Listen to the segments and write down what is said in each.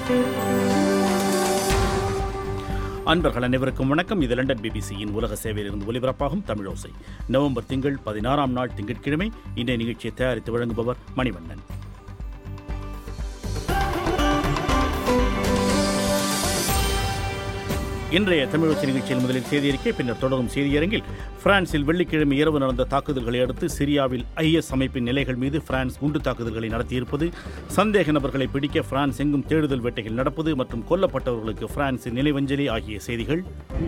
அன்பர்கள் அனைவருக்கும் வணக்கம் இது லண்டன் பிபிசியின் உலக சேவையிலிருந்து ஒலிபரப்பாகும் தமிழோசை நவம்பர் திங்கள் பதினாறாம் நாள் திங்கட்கிழமை இன்றைய நிகழ்ச்சியை தயாரித்து வழங்குபவர் மணிவண்ணன் இன்றைய தமிழோசை நிகழ்ச்சியில் முதலில் செய்தியறிக்கை பின்னர் தொடரும் செய்தியரங்கில் பிரான்சில் வெள்ளிக்கிழமை இரவு நடந்த தாக்குதல்களை அடுத்து சிரியாவில் ஐஎஸ் அமைப்பின் நிலைகள் மீது பிரான்ஸ் குண்டு தாக்குதல்களை நடத்தியிருப்பது சந்தேக நபர்களை பிடிக்க பிரான்ஸ் எங்கும் தேடுதல் வேட்டைகள் நடப்பது மற்றும் கொல்லப்பட்டவர்களுக்கு பிரான்சின் நினைவஞ்சலி ஆகிய செய்திகள்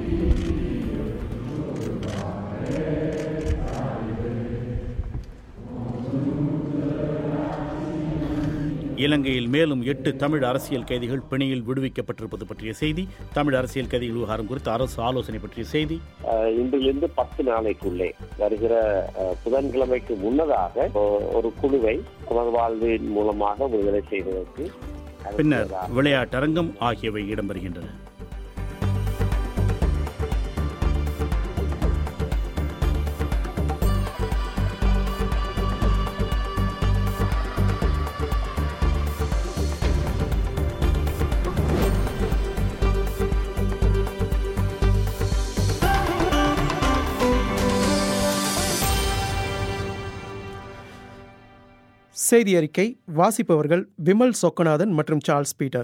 இலங்கையில் மேலும் எட்டு தமிழ் அரசியல் கைதிகள் பிணையில் விடுவிக்கப்பட்டிருப்பது பற்றிய செய்தி தமிழ் அரசியல் கைதிகள் விவகாரம் குறித்து அரசு ஆலோசனை பற்றிய செய்தி அஹ் இன்றிலிருந்து பத்து நாளைக்குள்ளே வருகிற அஹ், புதன்கிழமைக்கு முன்னதாக ஒ- ஒரு குழுவை புனர்வாழ்வின் மூலமாக விடுதலை செய்வதற்கு பின்னர் விளையாட்டரங்கம் ஆகியவை இடம்பெறுகின்றன செய்தி அறிக்கை வாசிப்பவர்கள் விமல் சொக்கநாதன் மற்றும் சார்ல்ஸ் பீட்டர்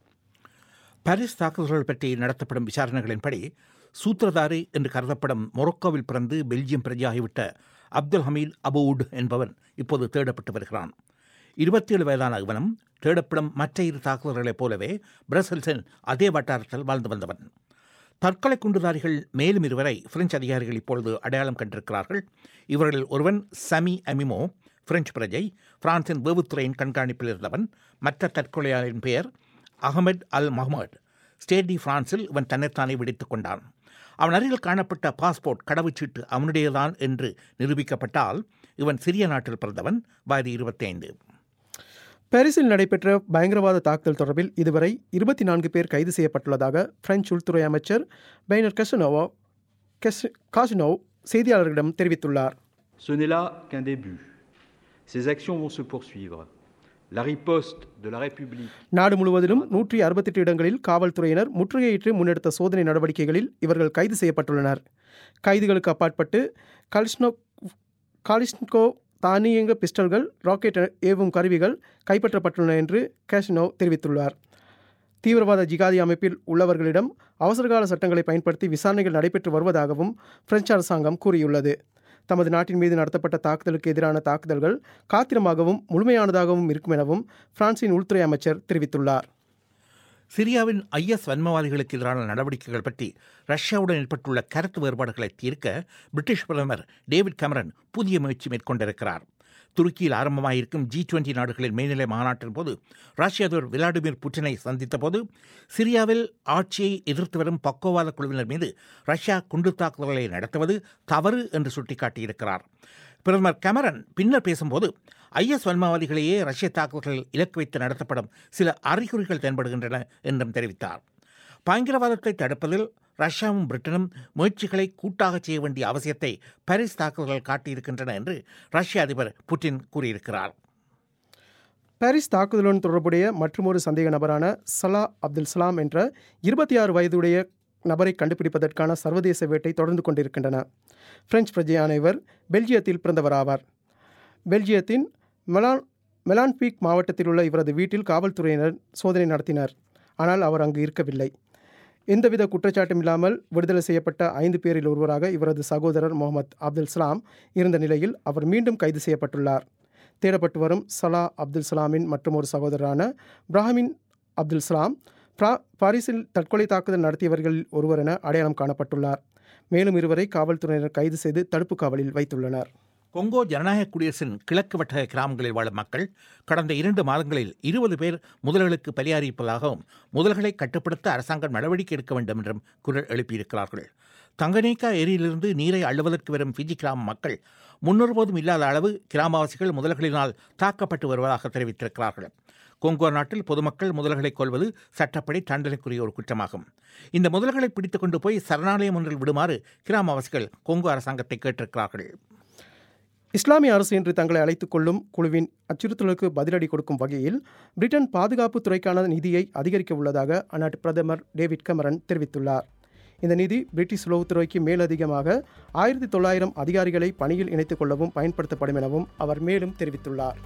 பாரிஸ் தாக்குதல்கள் பற்றி நடத்தப்படும் விசாரணைகளின்படி சூத்திரதாரி என்று கருதப்படும் மொரோக்கோவில் பிறந்து பெல்ஜியம் பிரஜையாகிவிட்ட அப்துல் ஹமீத் அபூட் என்பவன் இப்போது தேடப்பட்டு வருகிறான் இருபத்தி ஏழு வயதான இவனும் தேடப்படும் மற்ற இரு தாக்குதல்களைப் போலவே பிரசல்ஸின் அதே வட்டாரத்தில் வாழ்ந்து வந்தவன் தற்கொலை குண்டுதாரிகள் மேலும் இருவரை பிரெஞ்சு அதிகாரிகள் இப்பொழுது அடையாளம் கண்டிருக்கிறார்கள் இவர்களில் ஒருவன் சமி அமிமோ பிரெஞ்சு பிரஜை பிரான்சின் வேவுத்துறையின் கண்காணிப்பில் இருந்தவன் மற்ற தற்கொலையாளரின் பெயர் Ahmad al Mohammad Stade de பிரான்சில் இவன் தன்னைத்தானே வெடித்துக் கொண்டான் அவன் அருகில் காணப்பட்ட பாஸ்போர்ட் கடவுச்சீட்டு அவனுடையதான் என்று நிரூபிக்கப்பட்டால் இவன் சிறிய நாட்டில் பிறந்தவன் வயது இருபத்தைந்து பாரிஸில் நடைபெற்ற பயங்கரவாத தாக்குதல் தொடர்பில் இதுவரை இருபத்தி நான்கு பேர் கைது செய்யப்பட்டுள்ளதாக பிரெஞ்சு உள்துறை அமைச்சர் பெய்னர் கெசனோவோ கெஸ் காசினோவ் செய்தியாளர்களிடம் தெரிவித்துள்ளார் Ce n'est là qu'un début. Ces actions vont se poursuivre. La riposte de la République நாடு முழுவதிலும் நூற்றி அறுபத்தெட்டு இடங்களில் காவல்துறையினர் முற்றுகையிட்டு முன்னெடுத்த சோதனை நடவடிக்கைகளில் இவர்கள் கைது செய்யப்பட்டுள்ளனர் கைதுகளுக்கு அப்பாற்பட்டு கலிஸ்னோ காலிஸ்கோ தானியங்க பிஸ்டல்கள் ராக்கெட் ஏவும் கருவிகள் கைப்பற்றப்பட்டுள்ளன என்று கேஷினோ தெரிவித்துள்ளார் தீவிரவாத ஜிகாதி அமைப்பில் உள்ளவர்களிடம் அவசரகால சட்டங்களை பயன்படுத்தி விசாரணைகள் நடைபெற்று வருவதாகவும் பிரெஞ்சு அரசாங்கம் கூறியுள்ளது தமது நாட்டின் மீது நடத்தப்பட்ட தாக்குதலுக்கு எதிரான தாக்குதல்கள் காத்திரமாகவும் முழுமையானதாகவும் இருக்கும் எனவும் பிரான்சின் உள்துறை அமைச்சர் தெரிவித்துள்ளார் சிரியாவின் ஐஎஸ் வன்மவாதிகளுக்கு எதிரான நடவடிக்கைகள் பற்றி ரஷ்யாவுடன் ஏற்பட்டுள்ள கருத்து வேறுபாடுகளை தீர்க்க பிரிட்டிஷ் பிரதமர் டேவிட் கமரன் புதிய முயற்சி மேற்கொண்டிருக்கிறார் துருக்கியில் ஆரம்பமாயிருக்கும் ஜி டுவெண்டி நாடுகளின் மேல்நிலை மாநாட்டின் போது ரஷ்ய அதிபர் விளாடிமிர் புட்டினை சந்தித்த போது சிரியாவில் ஆட்சியை எதிர்த்து வரும் பக்கோவாத குழுவினர் மீது ரஷ்யா குண்டு தாக்குதல்களை நடத்துவது தவறு என்று சுட்டிக்காட்டியிருக்கிறார் பிரதமர் கமரன் பின்னர் பேசும்போது ஐஎஸ் வன்மவாதிகளையே ரஷ்ய தாக்குதல்கள் இலக்கு வைத்து நடத்தப்படும் சில அறிகுறிகள் தென்படுகின்றன என்றும் தெரிவித்தார் பயங்கரவாதத்தை தடுப்பதில் ரஷ்யாவும் பிரிட்டனும் முயற்சிகளை கூட்டாக செய்ய வேண்டிய அவசியத்தை பாரிஸ் தாக்குதல்கள் காட்டியிருக்கின்றன என்று ரஷ்ய அதிபர் புட்டின் கூறியிருக்கிறார் பாரிஸ் தாக்குதலுடன் தொடர்புடைய மற்றொரு சந்தேக நபரான சலா அப்துல் சலாம் என்ற இருபத்தி ஆறு வயதுடைய நபரை கண்டுபிடிப்பதற்கான சர்வதேச வேட்டை தொடர்ந்து கொண்டிருக்கின்றன பிரெஞ்சு பிரஜையான இவர் பெல்ஜியத்தில் பிறந்தவராவார் பெல்ஜியத்தின் மெலான் மெலான்பீக் மாவட்டத்தில் உள்ள இவரது வீட்டில் காவல்துறையினர் சோதனை நடத்தினர் ஆனால் அவர் அங்கு இருக்கவில்லை எந்தவித குற்றச்சாட்டும் இல்லாமல் விடுதலை செய்யப்பட்ட ஐந்து பேரில் ஒருவராக இவரது சகோதரர் முகமது அப்துல் சலாம் இருந்த நிலையில் அவர் மீண்டும் கைது செய்யப்பட்டுள்ளார் தேடப்பட்டு வரும் சலா அப்துல் சலாமின் மற்றொரு சகோதரரான பிராஹிமின் அப்துல் சலாம் பிரா பாரிஸில் தற்கொலை தாக்குதல் நடத்தியவர்களில் ஒருவர் என அடையாளம் காணப்பட்டுள்ளார் மேலும் இருவரை காவல்துறையினர் கைது செய்து தடுப்பு காவலில் வைத்துள்ளனர் கொங்கோ ஜனநாயக குடியரசின் கிழக்கு வட்டக கிராமங்களில் வாழும் மக்கள் கடந்த இரண்டு மாதங்களில் இருபது பேர் முதல்களுக்கு பலியாறியிருப்பதாகவும் முதல்களை கட்டுப்படுத்த அரசாங்கம் நடவடிக்கை எடுக்க வேண்டும் என்றும் குரல் எழுப்பியிருக்கிறார்கள் தங்கனேக்கா ஏரியிலிருந்து நீரை அள்ளுவதற்கு வரும் ஃபிஜி கிராம மக்கள் முன்னொருபோதும் இல்லாத அளவு கிராமவாசிகள் முதல்களினால் தாக்கப்பட்டு வருவதாக தெரிவித்திருக்கிறார்கள் கொங்கோ நாட்டில் பொதுமக்கள் முதல்களை கொள்வது சட்டப்படி தண்டனைக்குரிய ஒரு குற்றமாகும் இந்த முதல்களை பிடித்துக் கொண்டு போய் சரணாலயம் ஒன்றில் விடுமாறு கிராமவாசிகள் கொங்கோ அரசாங்கத்தை கேட்டிருக்கிறார்கள் இஸ்லாமிய அரசு என்று தங்களை அழைத்துக் கொள்ளும் குழுவின் அச்சுறுத்தலுக்கு பதிலடி கொடுக்கும் வகையில் பிரிட்டன் பாதுகாப்பு துறைக்கான நிதியை அதிகரிக்க உள்ளதாக அந்நாட்டு பிரதமர் டேவிட் கமரன் தெரிவித்துள்ளார் இந்த நிதி பிரிட்டிஷ் உளவுத்துறைக்கு மேலதிகமாக ஆயிரத்தி தொள்ளாயிரம் அதிகாரிகளை பணியில் இணைத்துக் கொள்ளவும் பயன்படுத்தப்படும் எனவும் அவர் மேலும் தெரிவித்துள்ளார்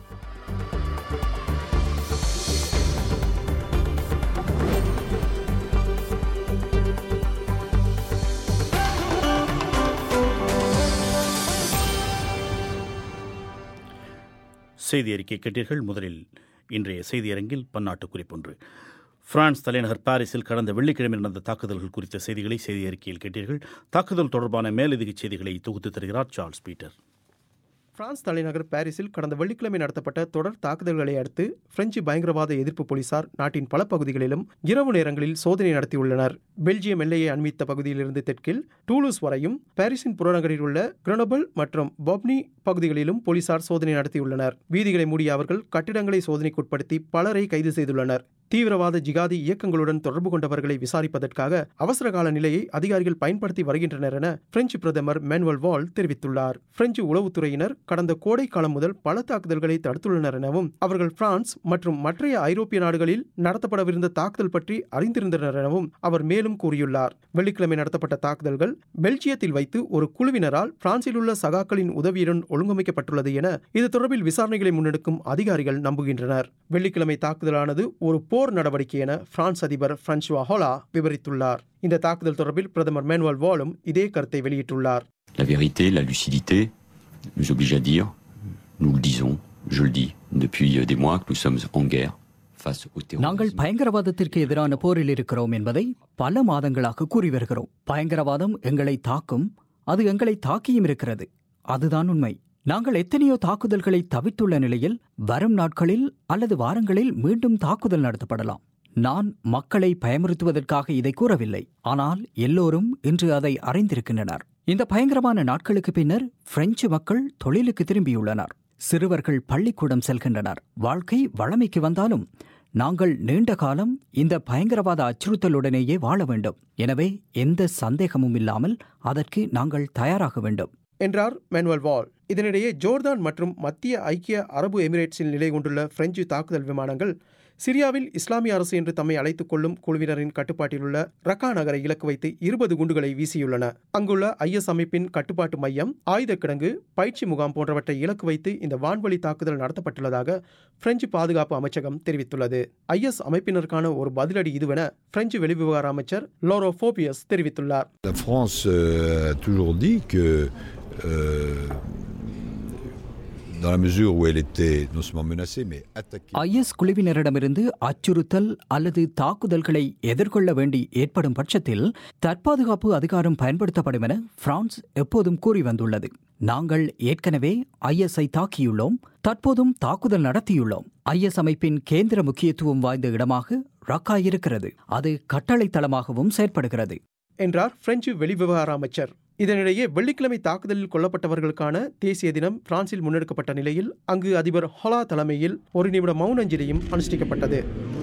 செய்தி அறிக்கை கேட்டீர்கள் முதலில் இன்றைய செய்தியரங்கில் பன்னாட்டு குறிப்பொன்று பிரான்ஸ் தலைநகர் பாரிஸில் கடந்த வெள்ளிக்கிழமை நடந்த தாக்குதல்கள் குறித்த செய்திகளை செய்தி அறிக்கையில் கேட்டீர்கள் தாக்குதல் தொடர்பான மேலதிக செய்திகளை தொகுத்து தருகிறார் சார்ல்ஸ் பீட்டர் பிரான்ஸ் தலைநகர் பாரிஸில் கடந்த வெள்ளிக்கிழமை நடத்தப்பட்ட தொடர் தாக்குதல்களை அடுத்து பிரெஞ்சு பயங்கரவாத எதிர்ப்பு போலீசார் நாட்டின் பல பகுதிகளிலும் இரவு நேரங்களில் சோதனை நடத்தியுள்ளனர் பெல்ஜியம் எல்லையை அண்மித்த பகுதியிலிருந்து தெற்கில் டூலூஸ் வரையும் பாரிஸின் புறநகரில் உள்ள கிரனபல் மற்றும் பொப்னி பகுதிகளிலும் போலீசார் சோதனை நடத்தியுள்ளனர் வீதிகளை மூடிய அவர்கள் கட்டிடங்களை சோதனைக்குட்படுத்தி பலரை கைது செய்துள்ளனர் தீவிரவாத ஜிகாதி இயக்கங்களுடன் தொடர்பு கொண்டவர்களை விசாரிப்பதற்காக அவசரகால நிலையை அதிகாரிகள் பயன்படுத்தி வருகின்றனர் என பிரெஞ்சு பிரதமர் மேனுவல் வால் தெரிவித்துள்ளார் பிரெஞ்சு உளவுத்துறையினர் கடந்த கோடை காலம் முதல் பல தாக்குதல்களை தடுத்துள்ளனர் எனவும் அவர்கள் பிரான்ஸ் மற்றும் மற்றைய ஐரோப்பிய நாடுகளில் நடத்தப்படவிருந்த தாக்குதல் பற்றி அறிந்திருந்தனர் எனவும் அவர் மேலும் கூறியுள்ளார் வெள்ளிக்கிழமை நடத்தப்பட்ட தாக்குதல்கள் பெல்ஜியத்தில் வைத்து ஒரு குழுவினரால் பிரான்சில் உள்ள சகாக்களின் உதவியுடன் ஒழுங்கமைக்கப்பட்டுள்ளது என இது தொடர்பில் விசாரணைகளை முன்னெடுக்கும் அதிகாரிகள் நம்புகின்றனர் வெள்ளிக்கிழமை தாக்குதலானது ஒரு போர் நடவடிக்கை என பிரான்ஸ் அதிபர் பிரான்சுவா ஹோலா விவரித்துள்ளார் இந்த தாக்குதல் தொடர்பில் பிரதமர் மேனுவல் வாலும் இதே கருத்தை வெளியிட்டுள்ளார் La vérité, la lucidité nous oblige à dire, nous le disons, je le dis depuis des mois, que nous sommes en guerre face au நாங்கள் terrorisme. பயங்கரவாதத்திற்கு எதிரான போரில் இருக்கிறோம் என்பதை பல மாதங்களாக கூறி வருகிறோம் பயங்கரவாதம் எங்களை தாக்கும் அது எங்களை தாக்கியும் இருக்கிறது அதுதான் உண்மை நாங்கள் எத்தனையோ தாக்குதல்களை தவிர்த்துள்ள நிலையில் வரும் நாட்களில் அல்லது வாரங்களில் மீண்டும் தாக்குதல் நடத்தப்படலாம் நான் மக்களை பயமுறுத்துவதற்காக இதை கூறவில்லை ஆனால் எல்லோரும் இன்று அதை அறிந்திருக்கின்றனர் இந்த பயங்கரமான நாட்களுக்கு பின்னர் பிரெஞ்சு மக்கள் தொழிலுக்கு திரும்பியுள்ளனர் சிறுவர்கள் பள்ளிக்கூடம் செல்கின்றனர் வாழ்க்கை வளமைக்கு வந்தாலும் நாங்கள் நீண்ட காலம் இந்த பயங்கரவாத அச்சுறுத்தலுடனேயே வாழ வேண்டும் எனவே எந்த சந்தேகமும் இல்லாமல் அதற்கு நாங்கள் தயாராக வேண்டும் என்றார் மேனுவல் வால் இதனிடையே ஜோர்தான் மற்றும் மத்திய ஐக்கிய அரபு எமிரேட்ஸில் நிலை கொண்டுள்ள பிரெஞ்சு தாக்குதல் விமானங்கள் சிரியாவில் இஸ்லாமிய அரசு என்று தம்மை அழைத்துக் கொள்ளும் குழுவினரின் கட்டுப்பாட்டில் உள்ள ரக்கா நகரை இலக்கு வைத்து இருபது குண்டுகளை வீசியுள்ளன அங்குள்ள ஐஎஸ் அமைப்பின் கட்டுப்பாட்டு மையம் ஆயுத கிடங்கு பயிற்சி முகாம் போன்றவற்றை இலக்கு வைத்து இந்த வான்வழி தாக்குதல் நடத்தப்பட்டுள்ளதாக பிரெஞ்சு பாதுகாப்பு அமைச்சகம் தெரிவித்துள்ளது ஐஎஸ் அமைப்பினருக்கான ஒரு பதிலடி இதுவென பிரெஞ்சு வெளிவிவகார அமைச்சர் லோரோ ஃபோபியஸ் தெரிவித்துள்ளார் La France euh, a toujours dit que, euh, dans la mesure où elle était non seulement menacée, mais attaquée. IS குழுவினரிடமிருந்து அச்சுறுத்தல் அல்லது தாக்குதல்களை எதிர்கொள்ள வேண்டி ஏற்படும் பட்சத்தில் தற்பாதுகாப்பு அதிகாரம் பயன்படுத்தப்படும் என பிரான்ஸ் எப்போதும் கூறி வந்துள்ளது நாங்கள் ஏற்கனவே ஐஎஸ்ஐ தாக்கியுள்ளோம் தற்போதும் தாக்குதல் நடத்தியுள்ளோம் ஐஎஸ் அமைப்பின் கேந்திர முக்கியத்துவம் வாய்ந்த இடமாக ரக்கா இருக்கிறது அது கட்டளை தளமாகவும் செயற்படுகிறது என்றார் பிரெஞ்சு வெளிவிவகார அமைச்சர் இதனிடையே வெள்ளிக்கிழமை தாக்குதலில் கொல்லப்பட்டவர்களுக்கான தேசிய தினம் பிரான்சில் முன்னெடுக்கப்பட்ட நிலையில் அங்கு அதிபர் ஹொலா தலைமையில் ஒரு நிமிட மௌன அஞ்சலியும் அனுஷ்டிக்கப்பட்டது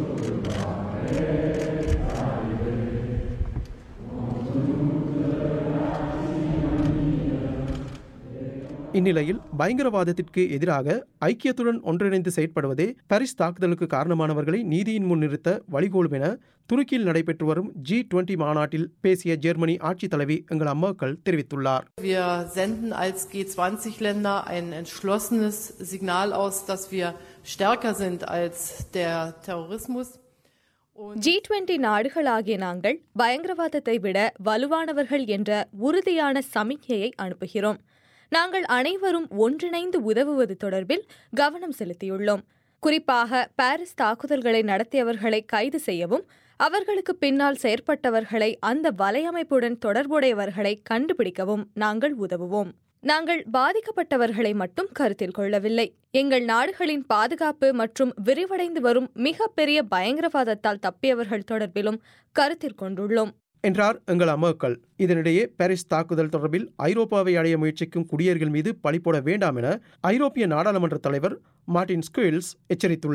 இந்நிலையில் பயங்கரவாதத்திற்கு எதிராக ஐக்கியத்துடன் ஒன்றிணைந்து செயற்படுவதே பாரிஸ் தாக்குதலுக்கு காரணமானவர்களை நீதியின் முன் நிறுத்த வழிகோலும் என துருக்கியில் நடைபெற்று வரும் ஜி டுவெண்டி மாநாட்டில் பேசிய ஜெர்மனி ஆட்சித் தலைவி எங்கள் அம்மாக்கள் தெரிவித்துள்ளார் Wir senden als G20-Länder ein entschlossenes Signal aus, dass wir stärker sind als der Terrorismus. G twenty நாடுகளாகிய நாங்கள் பயங்கரவாதத்தை விட வலுவானவர்கள் என்ற உறுதியான சமிக்ஞையை அனுப்புகிறோம் நாங்கள் அனைவரும் ஒன்றிணைந்து உதவுவது தொடர்பில் கவனம் செலுத்தியுள்ளோம் குறிப்பாக பாரிஸ் தாக்குதல்களை நடத்தியவர்களை கைது செய்யவும் அவர்களுக்கு பின்னால் செயற்பட்டவர்களை அந்த வலையமைப்புடன் தொடர்புடையவர்களை கண்டுபிடிக்கவும் நாங்கள் உதவுவோம் நாங்கள் பாதிக்கப்பட்டவர்களை மட்டும் கருத்தில் கொள்ளவில்லை எங்கள் நாடுகளின் பாதுகாப்பு மற்றும் விரிவடைந்து வரும் மிகப்பெரிய பயங்கரவாதத்தால் தப்பியவர்கள் தொடர்பிலும் கருத்தில் கொண்டுள்ளோம் என்றார் எங்கள் அமர்க்கள் இதனிடையே பாரிஸ் தாக்குதல் தொடர்பில் ஐரோப்பாவை அடைய முயற்சிக்கும் குடியேறிகள் மீது பழி போட வேண்டாம் என ஐரோப்பிய நாடாளுமன்ற தலைவர் மார்டின் ஸ்குயில்ஸ் எச்சரித்துள்ளார்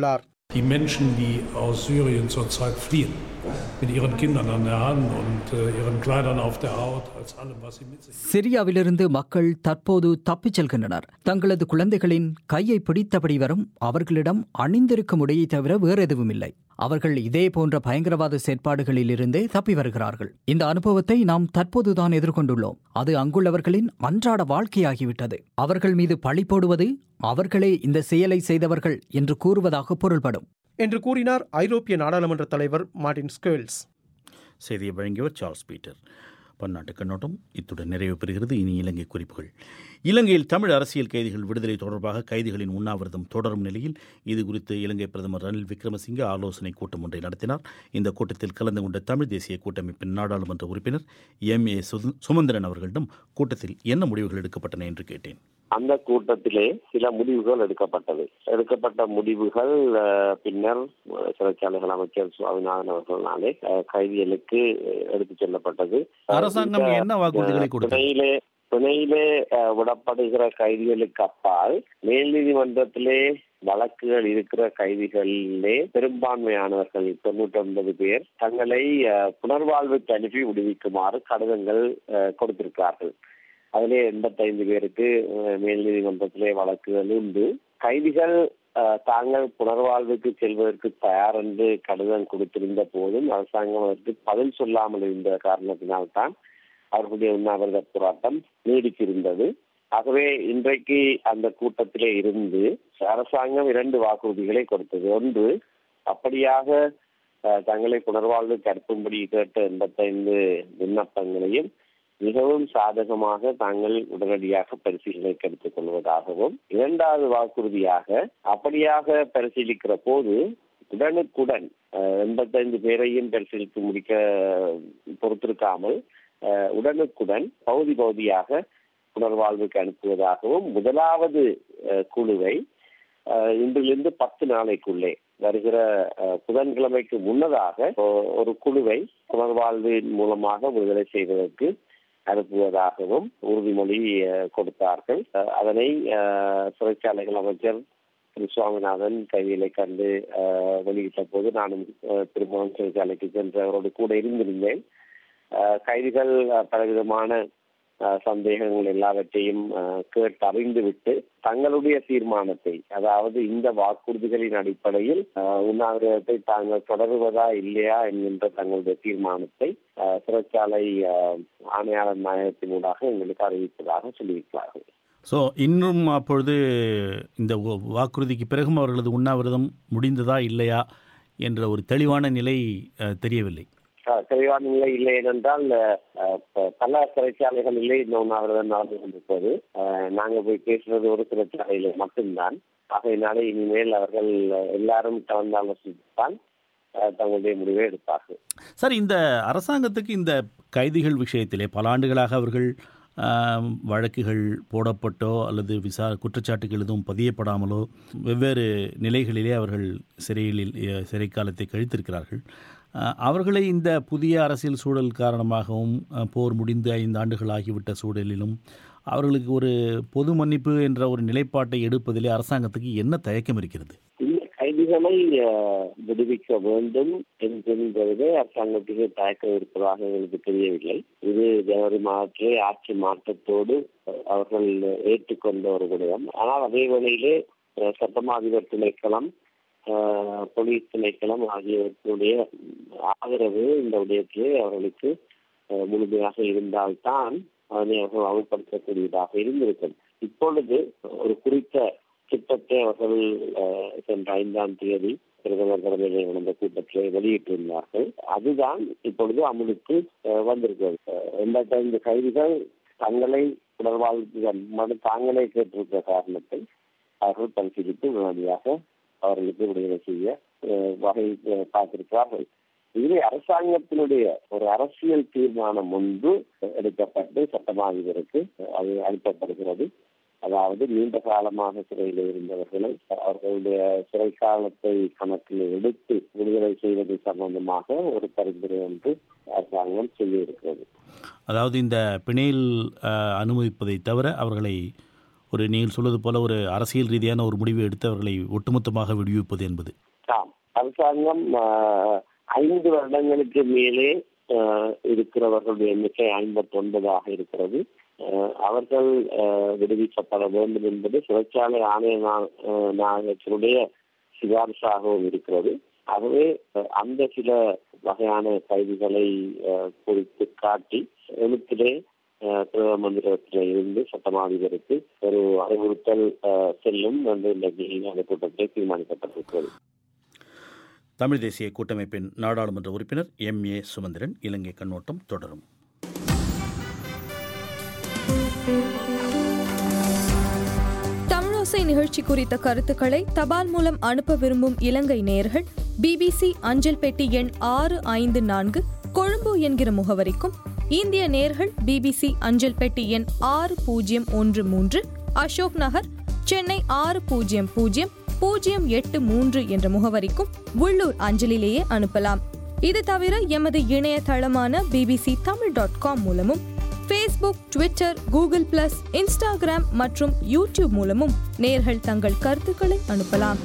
Die Menschen, die aus Syrien zurzeit fliehen, mit ihren Kindern an der Hand und äh, ihren Kleidern auf der Haut, als allem, was sie mit sich சிரியாவிலிருந்து மக்கள் தற்போது தப்பிச் செல்கின்றனர் தங்களது குழந்தைகளின் கையை பிடித்தபடி வரும் அவர்களிடம் அணிந்திருக்கும் உடையை தவிர வேறு எதுவும் இல்லை அவர்கள் இதே போன்ற பயங்கரவாத செயற்பாடுகளிலிருந்தே தப்பி வருகிறார்கள் இந்த அனுபவத்தை நாம் தற்போதுதான் எதிர்கொண்டுள்ளோம் அது அங்குள்ளவர்களின் அன்றாட வாழ்க்கையாகிவிட்டது அவர்கள் மீது பழி போடுவது அவர்களே இந்த செயலை செய்தவர்கள் என்று கூறுவதாக பொருள்படும் என்று கூறினார் ஐரோப்பிய நாடாளுமன்ற தலைவர் மார்டின் ஸ்கேல்ஸ் செய்தியை வழங்கியவர் சார்ல்ஸ் பீட்டர் பன்னாட்டு கண்ணோட்டம் இத்துடன் நிறைவு பெறுகிறது இனி இலங்கை குறிப்புகள் இலங்கையில் தமிழ் அரசியல் கைதிகள் விடுதலை தொடர்பாக கைதிகளின் உண்ணாவிரதம் தொடரும் நிலையில் இது குறித்து இலங்கை பிரதமர் ரணில் விக்ரமசிங்கே ஆலோசனை கூட்டம் ஒன்றை நடத்தினார் இந்த கூட்டத்தில் கலந்து கொண்ட தமிழ் தேசிய கூட்டமைப்பின் நாடாளுமன்ற உறுப்பினர் எம் ஏ சுமந்திரன் அவர்களிடம் கூட்டத்தில் என்ன முடிவுகள் எடுக்கப்பட்டன என்று கேட்டேன் அந்த கூட்டத்திலே சில முடிவுகள் எடுக்கப்பட்டது எடுக்கப்பட்ட முடிவுகள் அஹ், பின்னர் அஹ், சிறைச்சாலைகள் அமைச்சர் சுவாமிநாதன் அவர்களாலே அஹ், கைதிகளுக்கு எடுத்துச் செல்லப்பட்டது அரசாங்கம் இந்த, என்ன வாக்குறுதிகளை அஹ், கொடுத்தது பிணையிலே பிணையிலே அஹ், விடப்படுகிற கைதிகளுக்கு அப்பால் மேல் நீதிமன்றத்திலே வழக்குகள் இருக்கிற கைதிகளிலே பெரும்பான்மையானவர்கள் தொண்ணூற்றி ஒன்பது பேர் தங்களை அஹ், புனர்வாழ்வுக்கு அனுப்பி விடுவிக்குமாறு கடிதங்கள் அஹ், கொடுத்திருக்கிறார்கள் அதிலே எண்பத்தைந்து பேருக்கு அஹ், மேல் நீதிமன்றத்திலே வழக்குகள் உண்டு கைதிகள் அஹ், தாங்கள் புனர்வாழ்வுக்கு செல்வதற்கு தயார் என்று கடிதம் கொடுத்திருந்த போதும் அரசாங்கம் அதற்கு பதில் சொல்லாமல் இருந்த காரணத்தினால்தான் அவர்களுடைய உண்ணாவிரத போராட்டம் நீடித்திருந்தது ஆகவே இன்றைக்கு அந்த கூட்டத்திலே இருந்து அரசாங்கம் இரண்டு வாக்குறுதிகளை கொடுத்தது ஒன்று அப்படியாக அஹ், தங்களை புனர்வாழ்வுக்கு அனுப்பும்படி கேட்ட எண்பத்தைந்து விண்ணப்பங்களையும் மிகவும் சாதகமாக தாங்கள் உடனடியாக பரிசீலனைக்கு எடுத்துக் கொள்வதாகவும் இரண்டாவது வாக்குறுதியாக அப்படியாக பரிசீலிக்கிற போது உடனுக்குடன் அஹ், எண்பத்தைந்து பேரையும் பரிசீலித்து முடிக்க பொறுத்திருக்காமல் அஹ், உடனுக்குடன் பகுதி பகுதியாக புனர்வாழ்வுக்கு அனுப்புவதாகவும் முதலாவது அஹ், குழுவை அஹ், இன்றிலிருந்து பத்து நாளைக்குள்ளே வருகிற அஹ், புதன்கிழமைக்கு முன்னதாக ஒ- ஒரு குழுவை புனர்வாழ்வின் மூலமாக விடுதலை செய்வதற்கு அனுப்புவதாகவும் உறுதிமொழி அஹ், கொடுத்தார்கள் அஹ், அதனை அஹ், சிறைச்சாலைகள் அமைச்சர் திரு சுவாமிநாதன் கைதிகளை கண்டு அஹ், வெளியிட்ட போது நானும் அஹ், திரும்பவும் சிறைச்சாலைக்கு சென்று அவரோடு கூட இருந்திருந்தேன் அஹ், கைதிகள் அஹ், பலவிதமான அஹ், சந்தேகங்கள் எல்லாவற்றையும் அஹ், கேட்டு அறிந்து விட்டு தங்களுடைய தீர்மானத்தை அதாவது இந்த வாக்குறுதிகளின் அடிப்படையில் அஹ், உண்ணாவிரதத்தை தாங்கள் தொடருவதா இல்லையா என்கின்ற தங்களுடைய தீர்மானத்தை அஹ், சிறைச்சாலை அஹ், ஆணையாளர் நாயகத்தினூடாக எங்களுக்கு அறிவிப்பதாக சொல்லியிருக்கிறார்கள் ஸோ இன்னும் அப்பொழுது இந்த வ- வாக்குறுதிக்கு பிறகும் அவர்களது உண்ணாவிரதம் முடிந்ததா இல்லையா என்ற ஒரு தெளிவான நிலை அஹ், தெரியவில்லை அஹ், தெளிவான நிலை இல்லை ஏனென்றால் அஹ், ப- பல சிறைச்சாலைகளிலே இந்த உண்ணாவிரதம் நடந்து கொண்டிருப்பது அஹ், நாங்க போய் பேசுறது ஒரு சிறைச்சாலையில மட்டும்தான் ஆகையினால இனிமேல் அவர்கள் எல்லாரும் கலந்தாலோசித்துத்தான் அஹ், தங்களுடைய முடிவை எடுப்பார்கள் சார் இந்த அரசாங்கத்துக்கு இந்த கைதிகள் விஷயத்திலே பல ஆண்டுகளாக அவர்கள் ஆம், வழக்குகள் போடப்பட்டோ அல்லது விசா குற்றச்சாட்டுகள் எதுவும் பதியப்படாமலோ வெவ்வேறு நிலைகளிலே அவர்கள் சிறையில் அஹ், சிறை காலத்தை கழித்திருக்கிறார்கள் அஹ், அவர்களை இந்த புதிய அரசியல் சூழல் காரணமாகவும் அஹ், போர் முடிந்து ஐந்து ஆண்டுகள் ஆகிவிட்ட சூழலிலும் அவர்களுக்கு ஒரு பொது மன்னிப்பு என்ற ஒரு நிலைப்பாட்டை எடுப்பதிலே அரசாங்கத்துக்கு என்ன தயக்கம் இருக்கிறது இந்த கைதிகளை அஹ், விடுவிக்க வேண்டும் என்கின்றதே அரசாங்கத்துக்கு தயக்கம் இருப்பதாக எங்களுக்கு தெரியவில்லை இது ஜனவரி மாதத்திலே ஆட்சி மாற்றத்தோடு அஹ், அவர்கள் ஏற்றுக்கொண்ட ஒரு விடயம் ஆனால் அதே வேளையிலே அஹ், சட்டமா அதிபர் திணைக்களம் அஹ், போலீஸ் திணைக்களம் ஆகியவற்றுடைய ஆதரவு இந்த விடயத்திலே அவர்களுக்கு அஹ், முழுமையாக இருந்தால்தான் அதனை அவர்கள் அமல்படுத்தக்கூடியதாக இருந்திருக்கும் இப்பொழுது ஒரு குறித்த திட்டத்தை அவர்கள் அஹ், சென்ற ஐந்தாம் தேதி பிரதமர் தலைமையில் நடந்த கூட்டத்திலே வெளியிட்டிருந்தார்கள் அதுதான் இப்பொழுது அமலுக்கு அஹ், வந்திருக்கிறது அஹ், எண்பத்தைந்து கைதிகள் தங்களை உடல்வாழ்வு தாங்களே கேட்டிருக்கிற காரணத்தை அவர்கள் பரிசீலித்து உடனடியாக அவர்களுக்கு விடுதலை செய்ய அஹ், வகை அஹ், பார்த்திருக்கிறார்கள் இதிலே அரசாங்கத்தினுடைய ஒரு அரசியல் தீர்மானம் ஒன்று எடுக்கப்பட்டு சட்டமாதிபருக்கு அது அனுப்பப்படுகிறது அதாவது நீண்ட காலமாக சிறையில் இருந்தவர்களை அவர்களுடைய சிறை காலத்தை கணக்கில் எடுத்து விடுதலை செய்வது சம்பந்தமாக ஒரு பரிந்துரை ஒன்று அரசாங்கம் செய்திருக்கிறது அதாவது இந்த பிணையில் அஹ், அனுமதிப்பதை தவிர அவர்களை ஒரு நீங்கள் சொல்வது போல ஒரு அரசியல் ரீதியான ஒரு முடிவை எடுத்து அவர்களை ஒட்டுமொத்தமாக விடுவிப்பது என்பது இருக்கலாம் அரசாங்கம் ஆஹ், ஐந்து வருடங்களுக்கு மேலே ஆஹ், இருக்கிறவர்களுடைய எண்ணிக்கை ஐம்பத்தி ஒன்பதாக இருக்கிறது ஆஹ், அவர்கள் ஆஹ், விடுவிக்கப்பட வேண்டும் என்பது சிறைச்சாலை ஆணைய நா- ஆஹ், நாயகத்தினுடைய சிபாரிசாகவும் இருக்கிறது ஆகவே அஹ், அந்த சில வகையான கைதிகளை அஹ், குறித்து காட்டி எழுத்திலே அஹ், பிரதம மந்திரத்திலே இருந்து சட்டமாதிபருக்கு ஒரு அறிவுறுத்தல் அஹ், செல்லும் என்று இன்றைக்கு அந்த கூட்டத்திலே தீர்மானிக்கப்பட்டிருக்கிறது தமிழ் தேசிய கூட்டமைப்பின் நாடாளுமன்ற உறுப்பினர் எம் ஏ சுமந்திரன் இலங்கை கண்ணோட்டம் தொடரும் தமிழோசை நிகழ்ச்சி குறித்த கருத்துக்களை தபால் மூலம் அனுப்ப விரும்பும் இலங்கை நேயர்கள் பிபிசி அஞ்சல் பெட்டி எண் ஆறு ஐந்து நான்கு கொழும்பு என்கிற முகவரிக்கும் இந்திய நேயர்கள் பிபிசி அஞ்சல் பெட்டி எண் ஆறு பூஜ்ஜியம் ஒன்று மூன்று அசோக் நகர் சென்னை ஆறு பூஜ்ஜியம் பூஜ்ஜியம் பூஜ்ஜியம் எட்டு மூன்று என்ற முகவரிக்கும் உள்ளூர் அஞ்சலிலேயே அனுப்பலாம் இது தவிர எமது இணையதளமான பிபிசி தமிழ் டாட் காம் மூலமும் Facebook Twitter Google plus Instagram மற்றும் யூடியூப் மூலமும் நேர்கள் தங்கள் கருத்துக்களை அனுப்பலாம்